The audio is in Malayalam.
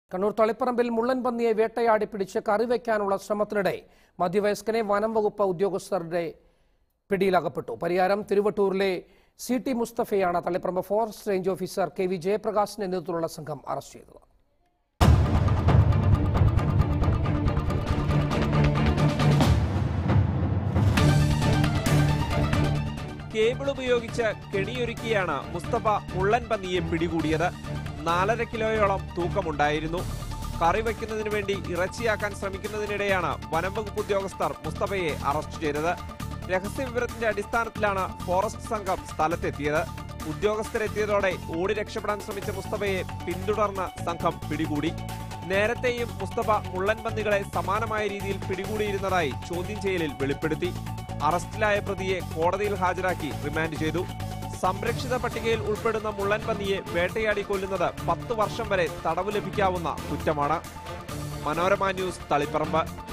കണ്ണൂർ തളിപ്പറമ്പിൽ മുള്ളൻ പന്നിയെ വേട്ടയാടി പിടിച്ച് കറിവെക്കാനുള്ള ശ്രമത്തിനിടെ മധ്യവയസ്കനെ വനം വകുപ്പ് ഉദ്യോഗസ്ഥരുടെ പിടിയിലകപ്പെട്ടു പരിയാരം തിരുവട്ടൂരിലെ സി ടി മുസ്തഫയാണ് Taliparamba forest range officer K V ജയപ്രകാശിന്റെ നേതൃത്വത്തിലുള്ള സംഘം അറസ്റ്റ് ചെയ്തത് കേബിൾ ഉപയോഗിച്ച് കെണിയൊരുക്കിയാണ് മുസ്തഫ മുള്ളൻ പന്നിയെ പിടികൂടിയത് നാലര കിലോയോളം തൂക്കമുണ്ടായിരുന്നു കറി വയ്ക്കുന്നതിന് വേണ്ടി ഇറച്ചിയാക്കാൻ ശ്രമിക്കുന്നതിനിടെയാണ് വനം വകുപ്പ് ഉദ്യോഗസ്ഥർ മുസ്തഫയെ അറസ്റ്റ് ചെയ്തത് രഹസ്യ വിവരത്തിന്റെ അടിസ്ഥാനത്തിലാണ് ഫോറസ്റ്റ് സംഘം സ്ഥലത്തെത്തിയത് ഉദ്യോഗസ്ഥരെത്തിയതോടെ ഓടി രക്ഷപ്പെടാൻ ശ്രമിച്ച മുസ്തഫയെ പിന്തുടർന്ന് സംഘം പിടികൂടി നേരത്തെയും മുസ്തഫ മുള്ളൻ പന്നികളെ സമാനമായ രീതിയിൽ പിടികൂടിയിരുന്നതായി ചോദ്യം ചെയ്യലിൽ വെളിപ്പെടുത്തി അറസ്റ്റിലായ പ്രതിയെ കോടതിയിൽ ഹാജരാക്കി റിമാൻഡ് ചെയ്തു സംരക്ഷിത പട്ടികയിൽ ഉൾപ്പെടുന്ന മുള്ളൻ പന്നിയെ വേട്ടയാടി കൊല്ലുന്നത് പത്ത് വർഷം വരെ തടവ് ലഭിക്കാവുന്ന കുറ്റമാണ് മനോരമ ന്യൂസ് തളിപ്പറമ്പ്